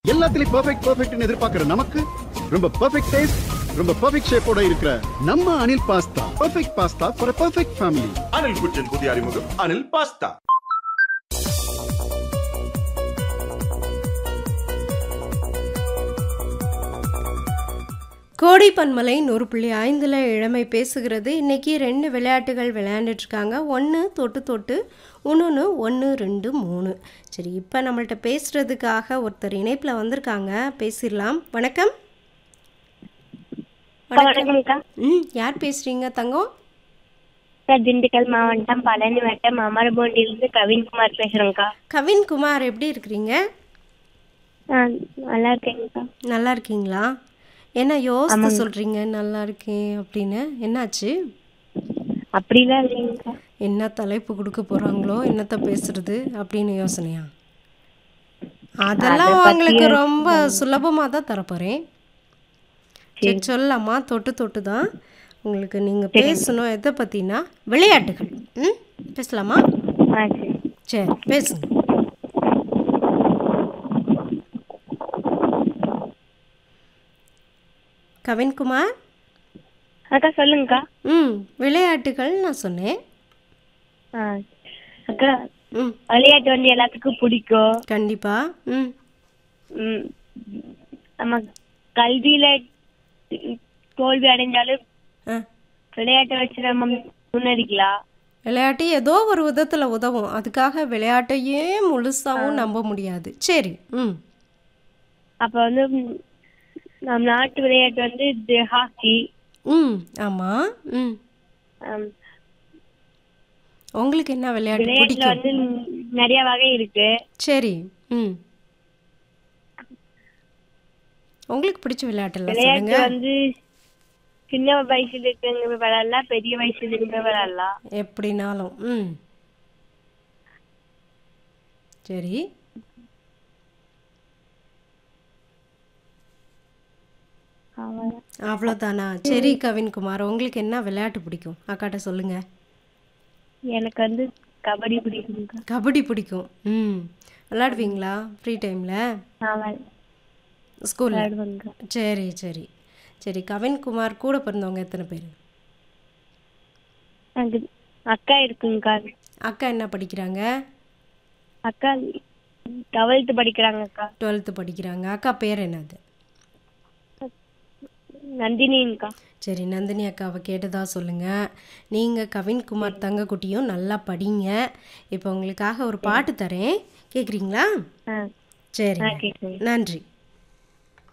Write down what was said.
எல்லாத்துலயும் பெர்ஃபெக்ட் பெர்ஃபெக்ட்னு எதிர்பார்க்கிற நமக்கு ரொம்ப பெர்ஃபெக்ட் டேஸ்ட் ரொம்ப பெர்ஃபெக்ட் ஷேப்போட இருக்கிற நம்ம Anil pasta perfect pasta for perfect family Anil kitchen புதிய அறிமுகம் அனில் பாஸ்தா கோடை பன்மலை நூறு புள்ளி ஐந்தில் இளமை பேசுகிறது இன்றைக்கி ரெண்டு விளையாட்டுகள் விளையாண்டுட்ருக்காங்க ஒன்று தொட்டு தொட்டு இன்னொன்று ஒன்று ரெண்டு மூணு சரி இப்போ நம்மள்ட்ட பேசுகிறதுக்காக ஒருத்தர் இணைப்பில் வந்திருக்காங்க பேசிடலாம் வணக்கம் வணக்கம்க்கா ம் யார் பேசுகிறீங்க தங்கம் சார் திண்டுக்கல் மாவட்டம் பழனி வட்டம் அமரபோண்டிலிருந்து கவின்குமார் பேசுறேங்க்கா கவின்குமார் எப்படி இருக்கிறீங்க ஆ நல்லா இருக்கேங்க்கா நல்லா இருக்கீங்களா என்ன யோசித்து சொல்கிறீங்க நல்லா இருக்கேன் அப்படின்னு என்னாச்சு அப்படிலாம் இல்லைங்கக்கா என்ன தலைப்பு கொடுக்க போகிறாங்களோ என்னத்த பேசுறது அப்படின்னு யோசனையா அதெல்லாம் உங்களுக்கு ரொம்ப சுலபமாக தான் தரப்போகிறேன் சரி சொல்லலாமா தொட்டு தொட்டு தான் உங்களுக்கு நீங்கள் பேசணும் எதை பற்றினா விளையாட்டுகள் ம் பேசலாமா ஆ சரி சரி பேசுங்க கவின்குமார் அக்கா சொல்லுங்கக்கா ம் விளையாட்டுகள் நான் சொன்னேன் ஆ அக்கா ம் விளையாட்டு வந்து எல்லாத்துக்கும் பிடிக்கும் கண்டிப்பாக ம் ம் நம்ம கல்வியில தோல்வி அடைஞ்சாலும் ஆ விளையாட்டை வச்சு நம்ம முன்னேறிக்கலாம் விளையாட்டு ஏதோ ஒரு விதத்தில் உதவும் அதுக்காக விளையாட்டையே முழுசாவும் நம்ப முடியாது சரி ம் அப்ப வந்து ம், நம்ம நாட்டு விளையாட்டு வந்து இது ஹாக்கி ம் ஆமாம் ம் ஆம், உங்களுக்கு என்ன விளையாட்டு விளையாட்டுல பிடிக்கும் வந்து நிறைய வகை இருக்கு சரி ம் உங்களுக்கு பிடிச்ச விளையாட்டுலாம் விளையாட்டு சொல்லுங்க வந்து சின்ன வயசுல இருக்கிறவங்க விளையாடலாம் பெரிய வயசுல இருக்கிறவங்க விளையாடலாம் எப்படினாலும் ம் சரி அவ்வளவுதான். அவ்வளோதானா சரி கவின்குமார் உங்களுக்கு என்ன விளையாட்டு பிடிக்கும் அக்காட்ட சொல்லுங்க எனக்கு வந்து கபடி பிடிக்கும்க்கா கபடி பிடிக்கும் ம் விளையாடுவீங்களா ஃப்ரீ டைமில் ஆமாம் ஸ்கூலில் விளையாடுவேங்க்கா சரி சரி சரி கவின்குமார் கூட பிறந்தவங்க எத்தனை பேர் எனக்கு அக்கா இருக்குங்கக்கா அக்கா என்ன படிக்கிறாங்க அக்கா டுவெல்த்து படிக்கிறாங்கக்கா டுவெல்த்து படிக்கிறாங்க அக்கா பேர் என்னது நந்தினிங்கக்கா சரி நந்தினி அக்காவை கேட்டதா சொல்லுங்கள் நீங்கள் கவின்குமார் தங்கக்குட்டியும் நல்லா படிங்க இப்போ உங்களுக்காக ஒரு பாட்டு தரேன் கேட்குறீங்களா ஆ சரி ஆ கேட்குங்க நன்றி